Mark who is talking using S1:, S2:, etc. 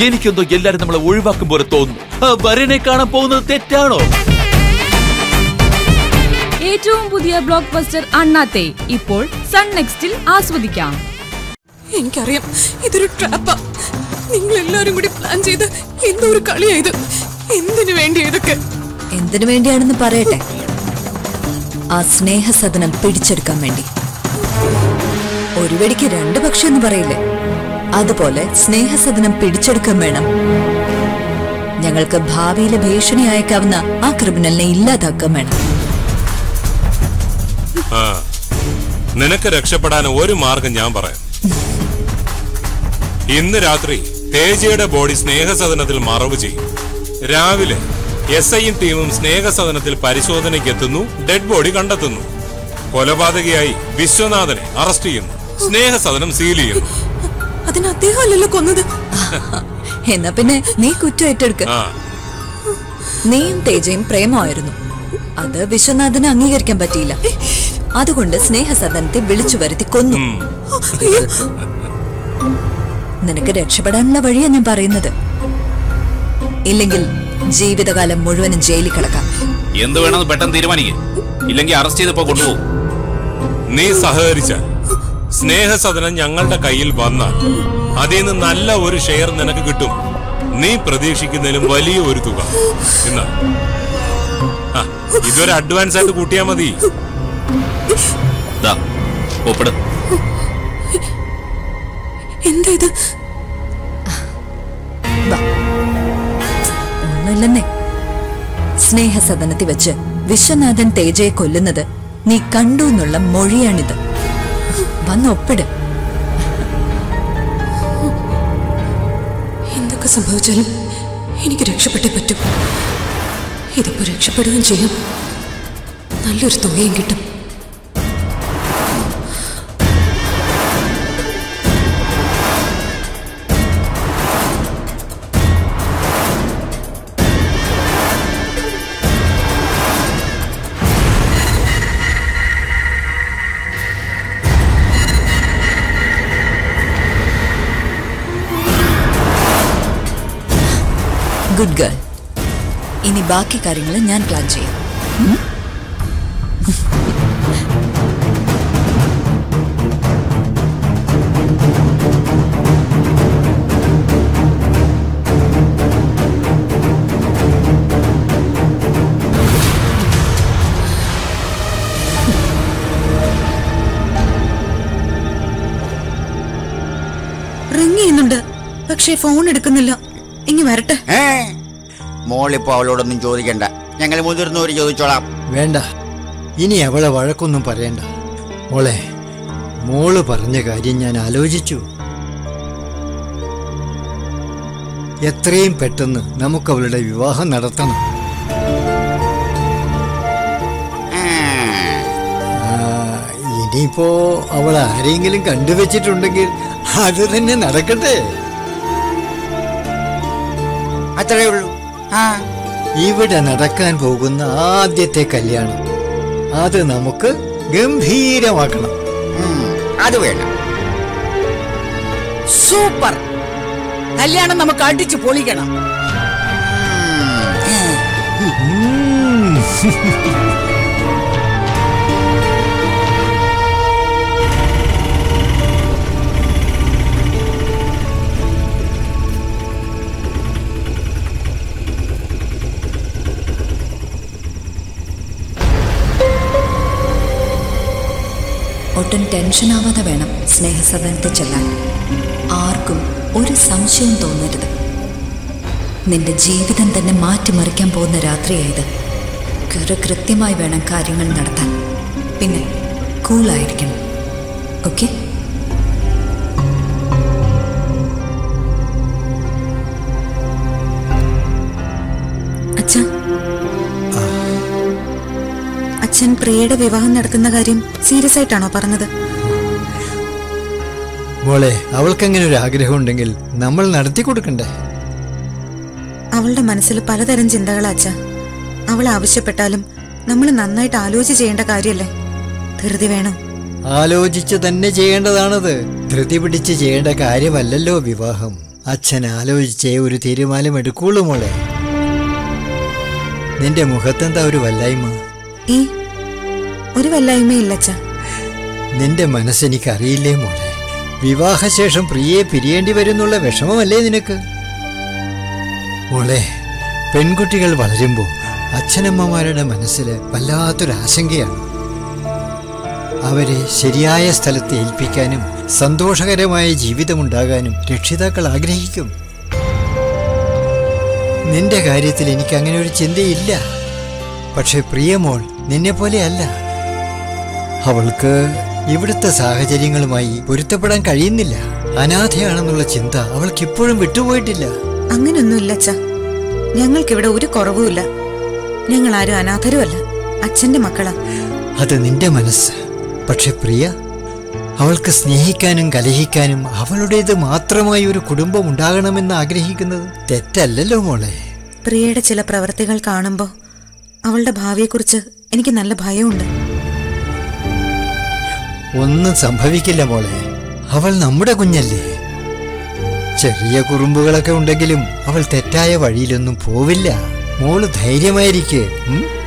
S1: എനിക്കെന്തോ എല്ലാരും നമ്മളെ ഒഴിവാക്കും പോലെ തോന്നുന്നു ആ വരനെ കാണാൻ പോകുന്നത് തെറ്റാണോ
S2: ഏറ്റവും പുതിയ ബ്ലോക്ക് ബസ്റ്റർ അണ്ണാത്തെ ഇപ്പോൾ സൺ നെക്സ്റ്റിൽ ആസ്വദിക്കാം
S3: എനിക്കറിയാം ഇതൊരു ട്രാപ്പാ നിങ്ങൾ എല്ലാരും കൂടി പ്ലാൻ ചെയ്ത് എന്തോ ഒരു കളിയാ ഇത് എന്തിനു വേണ്ടി ഇതൊക്കെ
S4: എന്തിനു വേണ്ടിയാണെന്ന് പറയട്ടെ ആ സ്നേഹസദനം പിടിച്ചെടുക്കാൻ വേണ്ടി ഒരു വെടിക്ക് രണ്ട് പക്ഷി എന്ന് പറയില്ലേ അതുപോലെ സ്നേഹസദനം പിടിച്ചെടുക്കാൻ വേണം ഞങ്ങൾക്ക് ഭാവിയിലെ ഭീഷണി അയക്കാവുന്ന ആ ക്രിമിനലിനെ ഇല്ലാതാക്കാൻ വേണം
S5: ആ നിനക്ക് രക്ഷപ്പെടാൻ ഒരു മാർഗം ഞാൻ പറയാം ഇന്ന് രാത്രി തേജയുടെ ബോഡി സ്നേഹസദനത്തിൽ മറവ് ചെയ്യും രാവിലെ എസ് ഐയും ടീമും സ്നേഹസദനത്തിൽ പരിശോധനയ്ക്ക് എത്തുന്നു ഡെഡ് ബോഡി കണ്ടെത്തുന്നു കൊലപാതകയായി വിശ്വനാഥനെ അറസ്റ്റ് ചെയ്യുന്നു സ്നേഹസദനം സീൽ ചെയ്യുന്നു
S3: അതിന് അദ്ദേഹം അല്ലല്ലോ കൊന്നത്
S4: എന്നാ പിന്നെ നീ കുറ്റം ഏറ്റെടുക്ക
S5: ആ
S4: നീയും തേജയും പ്രേമമായിരുന്നു അത് വിശ്വനാഥന് അംഗീകരിക്കാൻ പറ്റിയില്ല അതുകൊണ്ട് സ്നേഹസദനത്തെ വിളിച്ചു വരുത്തി കൊന്നു
S5: ഉം.
S4: നിനക്ക് രക്ഷപ്പെടാനുള്ള വഴിയാ ഞാൻ പറയുന്നത് ഇല്ലെങ്കിൽ ജീവിതകാലം മുഴുവനും ജയിലിൽ കിടക്കാം
S1: എന്ത് വേണമെന്ന് പെട്ടെന്ന് തീരുമാനിക്കുക ഇല്ലെങ്കിൽ അറസ്റ്റ് ചെയ്തപ്പോ കൊണ്ടുപോകും
S5: നീ സഹകരിച്ചാൽ സ്നേഹസദനം ഞങ്ങളുടെ കയ്യിൽ വന്നാൽ അതിൽ നിന്ന് നല്ല ഒരു ഷെയർ നിനക്ക് കിട്ടും നീ പ്രതീക്ഷിക്കുന്നതിലും വലിയ ഒരു തുക എന്നാ ആ, ഇതൊരു അഡ്വാൻസ് ആയിട്ട് കൂട്ടിയാ മതി
S1: ദാ ഒപ്പിട്
S3: എന്താ ഇത്
S4: വാ. ഒന്നുമില്ലെന്നേ സ്നേഹസദനത്തിൽ വെച്ച് വിശ്വനാഥൻ തേജയെ കൊല്ലുന്നത് നീ കണ്ടു എന്നുള്ള മൊഴിയാണിത് വന്നൊപ്പിട്
S3: എന്തൊക്കെ സംഭവിച്ചാലും എനിക്ക് രക്ഷപ്പെട്ടേ പറ്റൂ ഇതിപ്പോ രക്ഷപ്പെടുകയും ചെയ്യും നല്ലൊരു തുകയും കിട്ടും
S4: ഗുഡ് ഗേൾ ഇനി ബാക്കി കാര്യങ്ങൾ ഞാൻ പ്ലാൻ ചെയ്യാം ഉം?
S3: റിങ് ചെയ്യുന്നുണ്ട് പക്ഷേ ഫോൺ എടുക്കുന്നില്ല ഇനി വരട്ടെ
S6: ഏ മോളിപ്പോ അവളോടൊന്നും ചോദിക്കണ്ട ഞങ്ങൾ മുതിർന്നവര് ചോദിച്ചോളാം
S7: വേണ്ട ഇനി അവളെ വഴക്കൊന്നും പറയണ്ട മോളെ മോള് പറഞ്ഞ കാര്യം ഞാൻ ആലോചിച്ചു എത്രയും പെട്ടെന്ന് നമുക്ക് അവളുടെ വിവാഹം നടത്തണം ആ, ഇനിയിപ്പോ അവൾ ആരെങ്കിലും കണ്ടുവച്ചിട്ടുണ്ടെങ്കിൽ അത് തന്നെ നടക്കട്ടെ
S6: അത്രേ ഉള്ളൂ ആ
S7: ഇവിടെ നടക്കാൻ പോകുന്ന ആദ്യത്തെ കല്യാണം അത് നമുക്ക് ഗംഭീരമാക്കണം
S6: ഉം, അത് വേണം
S8: സൂപ്പർ കല്യാണം നമുക്ക് അടിച്ചു പൊളിക്കണം
S7: ഉം.
S4: ഒട്ടും ടെൻഷനാവാതെ വേണം സ്നേഹസദനത്തിൽ ചെല്ലാൻ ആർക്കും ഒരു സംശയം തോന്നരുത് നിന്റെ ജീവിതം തന്നെ മാറ്റിമറിക്കാൻ പോകുന്ന രാത്രിയായത് കൃ കൃത്യമായി വേണം കാര്യങ്ങൾ നടത്താൻ പിന്നെ കൂളായിരിക്കണം ഓക്കെ
S3: അച്ഛ അച്ഛൻ പ്രിയയുടെ വിവാഹം നടത്തുന്ന കാര്യം സീരിയസ് ആയിട്ടാണോ പറഞ്ഞത്
S7: മോളെ അവൾക്കങ്ങനെ ഒരു ആഗ്രഹം ഉണ്ടെങ്കിൽ നമ്മൾ നടത്തി കൊടുക്കണ്ടേ
S3: അവളുടെ മനസ്സിൽ പലതരം ചിന്തകളാ അച്ഛ അവൾ ആവശ്യപ്പെട്ടാലും നമ്മൾ നന്നായിട്ട് ആലോചിച്ച് ചെയ്യേണ്ട കാര്യമല്ലേ ധൃതി വേണം
S7: ആലോചിച്ച് തന്നെ ചെയ്യേണ്ടതാണത് ധൃതി പിടിച്ച് ചെയ്യേണ്ട കാര്യമല്ലല്ലോ വിവാഹം അച്ഛൻ ആലോചിച്ചേ ഒരു തീരുമാനം എടുക്കുള്ളൂ മോളെ നിന്റെ മുഖത്തെന്താ ഒരു വല്ലായ്മ
S3: ഏ ഒരു വല്ലായ്മയില്ല അച്ഛ
S7: നിന്റെ മനസ്സെനിക്കറിയില്ലേ മോളെ വിവാഹശേഷം പ്രിയെ പിരിയേണ്ടി വരുന്നുള്ള വിഷമമല്ലേ നിനക്ക് മോളെ പെൺകുട്ടികൾ വളരുമ്പോൾ അച്ഛനമ്മമാരുടെ മനസ്സിൽ വല്ലാത്തൊരു ആശങ്കയാണ് അവരെ ശരിയായ സ്ഥലത്ത് ഏൽപ്പിക്കാനും സന്തോഷകരമായ ജീവിതമുണ്ടാകാനും രക്ഷിതാക്കൾ ആഗ്രഹിക്കും നിന്റെ കാര്യത്തിൽ എനിക്ക് അങ്ങനെ ഒരു ചിന്തയില്ല പക്ഷെ പ്രിയമോൾ നിന്നെ പോലെയല്ല അവൾക്ക് ഇവിടുത്തെ സാഹചര്യങ്ങളുമായി പൊരുത്തപ്പെടാൻ കഴിയുന്നില്ല അനാഥയാണെന്നുള്ള ചിന്ത അവൾക്ക് ഇപ്പോഴും വിട്ടുപോയിട്ടില്ല
S3: അങ്ങനൊന്നുമില്ല അച്ഛ ഞങ്ങൾക്കിവിടെ ഒരു കുറവുമില്ല ഞങ്ങൾ ആരും അനാഥരുമല്ല അച്ഛന്റെ മക്കളാ
S7: അത് നിന്റെ മനസ്സ് പക്ഷെ പ്രിയ അവൾക്ക് സ്നേഹിക്കാനും കലഹിക്കാനും അവളുടേത് മാത്രമായി ഒരു കുടുംബം ഉണ്ടാകണമെന്ന് ആഗ്രഹിക്കുന്നത് തെറ്റല്ലല്ലോ മോളെ
S3: പ്രിയയുടെ ചില പ്രവർത്തികൾ കാണുമ്പോൾ അവളുടെ ഭാവിയെക്കുറിച്ച് എനിക്ക് നല്ല ഭയമുണ്ട്
S7: ഒന്നും സംഭവിക്കില്ല മോളെ അവൾ നമ്മുടെ കുഞ്ഞല്ലേ ചെറിയ കുറുമ്പുകളൊക്കെ ഉണ്ടെങ്കിലും അവൾ തെറ്റായ വഴിയിലൊന്നും പോവില്ല മോള് ധൈര്യമായിരിക്കെ ഉം?